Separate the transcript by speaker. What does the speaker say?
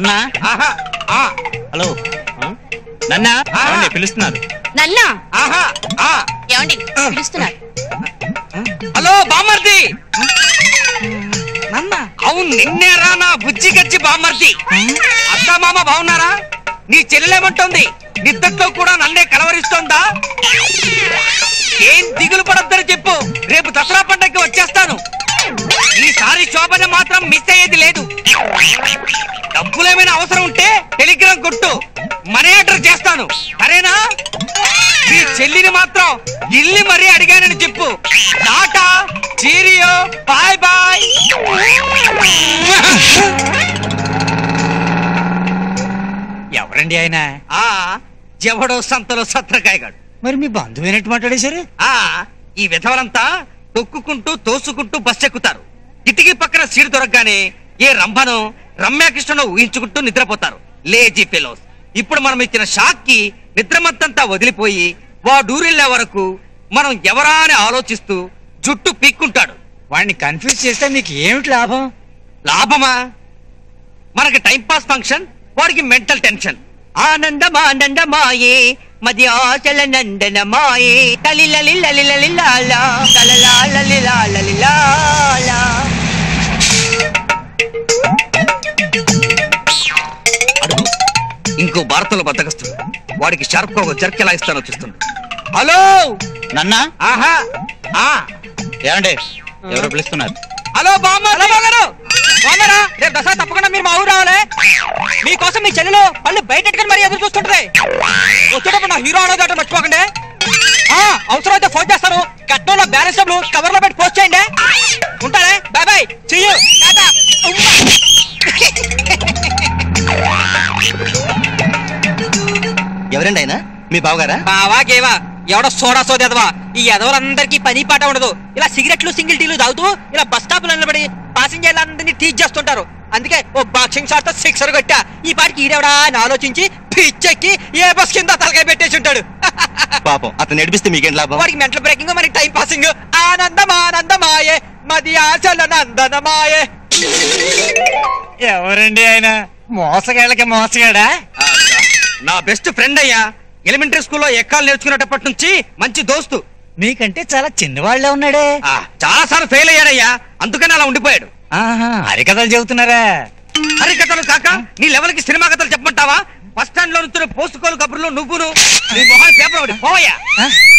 Speaker 1: అన్నా
Speaker 2: ఆహా ఆ,
Speaker 1: హలో నన్న
Speaker 2: ఆ.
Speaker 1: పిలుస్తున్నారు
Speaker 3: నన్నా
Speaker 2: ఆహా ఆ.
Speaker 3: ఏమండి పిలుస్తున్నారు
Speaker 2: హలో బామ్మర్ది అవును నిన్నేరా నా బుజ్జి గచ్చి బామ్మర్ది అత్త మామ బాగున్నారా నీ చెల్లెలేమంటోంది నిద్దట్లో కూడా నన్నే కలవరిస్తోందా ఏం దిగులు పడొద్దని చెప్పు రేపు దసరా పండగకి వచ్చేస్తాను ఈసారి శోభన మాత్రం మిస్ అయ్యేది లేదు డబ్బులేమైనా అవసరం ఉంటే టెలిగ్రామ్ కొట్టు మనీ ఆర్డర్ చేస్తాను సరేనా నీ చెల్లిని మాత్రం ఇల్లి మరీ అడిగానని చెప్పు టాటా చీరియో బాయ్ బాయ్
Speaker 1: ఎవరండి ఆయన
Speaker 2: ఆ ఎవడో సంతలో సత్రకాయగాడు
Speaker 1: మరి మీ బంధువైనట్టు మాట్లాడేశారు
Speaker 2: ఆ ఈ విధవలంతా తొక్కుకుంటూ తోసుకుంటూ బస్ ఎక్కుతారు కిటికీ పక్కన సీటు దొరకగానే ఏ రంభను రమ్యాకృష్ణను ఊహించుకుంటూ నిద్రపోతారు లేజీ ఫెలోస్ ఇప్పుడు మనం ఇచ్చిన షాక్ కి నిద్రమత్తంతా వదిలిపోయి వాడూరెళ్లే వరకు మనం ఎవరా అని ఆలోచిస్తూ జుట్టు పీక్కుంటాడు
Speaker 1: వాడిని కన్ఫ్యూజ్ చేస్తే మీకు ఏమిటి లాభం
Speaker 2: లాభమా మనకి టైం పాస్ ఫంక్షన్ వాడికి మెంటల్ టెన్షన్ ఆనందమానందమాయే మది ఆచల నందనమాయే తలి లలి లలి లలి లాలా తలలా లలి లా లలి లాలా అడుగు ఇంకో భారతంలో బద్దకస్తుడు వాడికి షార్ప్ గా ఒక జర్క్ ఎలా ఇస్తానో చూస్తుండు హలో
Speaker 1: నన్న
Speaker 2: ఆహా ఆ
Speaker 1: ఏమండి ఎవరు పిలుస్తున్నారు
Speaker 2: హలో బామ్మ హలో బాగారు బామ్మరా రేపు దసరా తప్పకుండా మీరు మా ఊరు రావాలి మీకోసం మీ చెల్లెలు పళ్ళు బయట పెట్టుకొని మరీ ఎదురు చూస్తుంటది వచ్చేటప్పుడు నా హీరో అనేది అటు మర్చిపోకండి ఆ, అవసరమైతే ఫోన్ చేస్తాను కట్నంలో బ్యాలెన్స్ డబ్బులు కవర్ లో పెట్టి పోస్ట్ చేయండి ఉంటానే బాయ్ బాయ్ చెయ్యు టాటా
Speaker 4: ఎవరండి ఆయన మీ బావగారా
Speaker 2: బావా గేవా ఎవడో సోడా సోదేదవా ఈ ఎదవలందరికీ పని పాట ఉండదు ఇలా సిగరెట్లు సింగిల్ టీలు తాగుతూ ఇలా బస్ స్టాప్ లో నిలబడి ప్యాసింజర్లందరినీ టీచ్ చేస్తుంటారు అందుకే ఓ బాక్సింగ్ షాట్ తో సిక్సర్ కొట్టా ఈ పాటికి ఈడెవడా అని ఆలోచించి పిచ్చెక్కి ఏ బస్ కింద తలకాయ పెట్టేసి ఉంటాడు
Speaker 4: పాపం అతను నడిపిస్తే మీకేం లాభం
Speaker 2: వాడికి మెంటల్ బ్రేకింగ్ మనకి టైం పాసింగ్ ఆనందం ఆనందమాయే మది ఆచల నందనమాయే
Speaker 1: ఎవరండి ఆయన మోసగాళ్ళకి మోసగాడా
Speaker 2: నా బెస్ట్ ఫ్రెండ్ అయ్యా ఎలిమెంటరీ స్కూల్లో ఎక్కాలు నేర్చుకునేటప్పటి నుంచి మంచి దోస్తు
Speaker 1: మీకంటే చాలా చిన్నవాళ్లే ఉన్నాడే
Speaker 2: చాలా సార్లు ఫెయిల్ అయ్యాడయ్యా అందుకని అలా ఉండిపోయాడు
Speaker 1: ఆహా హరికథలు చెబుతున్నారా
Speaker 2: హరికథలు కాక నీ లెవెల్ కి సినిమా కథలు చెప్పమంటావా బస్ స్టాండ్ లో నుంచి పోస్ట్ కోల్ కబుర్లు నువ్వును నీ మొహాన్ని పేపర్ ఒకటి పోవయ్యా
Speaker 1: ఆ?